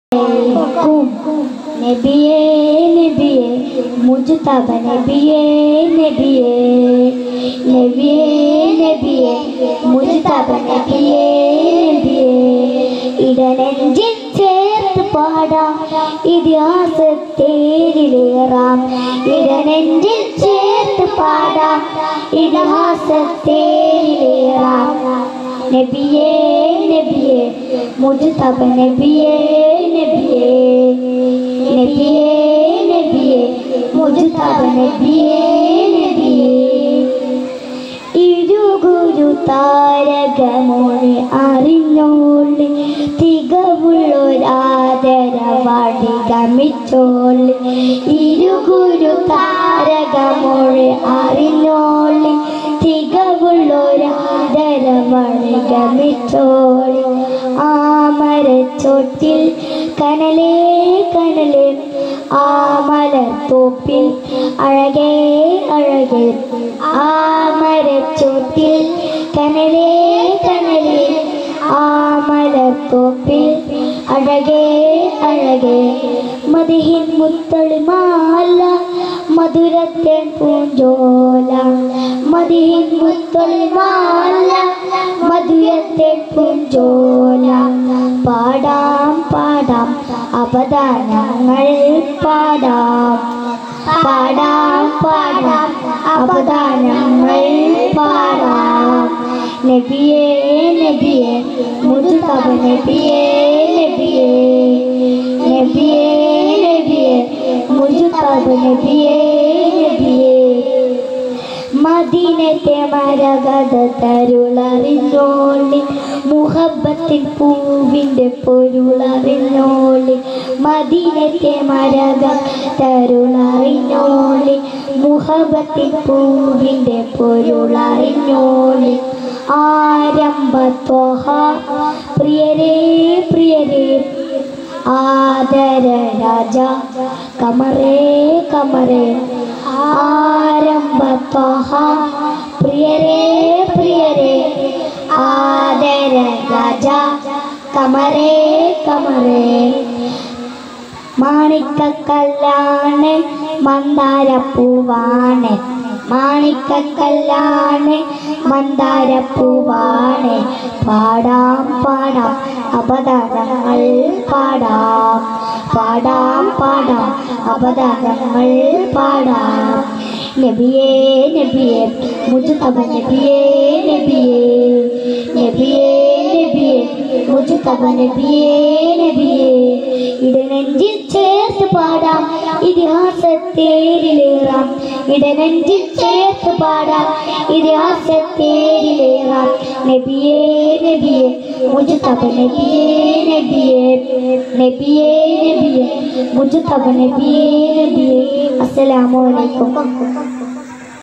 നബിയേ നബിയേ മുജ്തബ നബിയേ നബിയേ നബിയേ നബിയേ മുജ്തബ നബിയേ നബിയേ ഇടനെഞ്ചിൽ ചേർത്ത് പാടാം ഇതിഹാസത്തേരിലേറാം ഇടനെഞ്ചിൽ ചേർത്ത് പാടാം ഇതിഹാസത്തേരിലേറാം നബിയേ നബിയേ മുജ്തബ നബിയേ നബിയേ നബിയേ നബിയേ മുജ്തബ നബിയേ നബിയേ ഇരുഗുരു താരകമൊഴി അറിഞ്ഞോളി തികവുള്ളൊരാദരവാടി ഗമിച്ചോളി ഇരുഗുരു താരകമൊഴി അറിഞ്ഞോളി തികവുള്ളൊരാദരവാടി ഗമിച്ചോളി ആമരച്ചോട്ടിൽ കനലേ കനലേ ആ മലർത്തോപ്പിൽ അഴകേ അഴകേ ആ മരച്ചോട്ടിൽ കനലേ കനലേ ആ മലർത്തോപ്പിൽ അഴകേ അഴകേ മതിഹിൻ മുത്തൊളിമാല മധുരത്തെ പൂഞ്ചോല മതിഹിൻ മുത്തൊളിമാല മധുരത്തെ പൂഞ്ചോല പാടാം പാടാം അപദാനങ്ങൾ പാടാം പാടാം പാടാം അപദാനങ്ങൾ പാടാം നബിയേ നബിയേ മുതുതബ നബിയേ നബിയേ നബിയേ നബിയേ മുതുതബ നബിയേ നബിയേ മദീനത്തെ മരകഥ തരുളറിഞ്ഞോളി മുഹബത്തിൻ പൂവിൻ്റെ പൊരുളറിഞ്ഞോളി മദീനത്തെ മരക തരുളറിഞ്ഞോളി മുഹബത്തിൻ പൂവിൻ്റെ പൊരുളറിഞ്ഞോളി ആരംഭത്വഹ പ്രിയരേ പ്രിയരേ ആദര രാജ കമറേ കമറേ ആരംഭത്വഹ പ്രിയരേ പ്രിയരേ ആദര രാജ കമറേ കമറേ മാണിക്കക്കല്ലാണ് മന്ദാരപ്പൂവാണ് മാണിക്കക്കല്ലാണ് മന്ദാരപ്പൂവാണ് പാടാം പാടാം അപദാനങ്ങൾ പാടാം പാടാം പാടാം അപദാനങ്ങൾ പാടാം നബിയേ നബിയേ മുജുതബ നബിയേ നബിയേ നബിയേ നബിയേ മുജുതബ നബിയേ നബിയേ ഇടനെഞ്ചിൽ ചേർത്ത് പാടാം ഇതിഹാസത്തേരിലേറാം ഇടനെഞ്ചിൽ ചേർത്ത് പാടാം ഇതിഹാസത്തേരിലേറാം നബിയേ നബിയേ മുജുതബ നബിയേ നബിയേ നബിയേ നബിയേ മുജുതബ നബിയേ നബിയേ അസ്സലാമു അലൈക്കും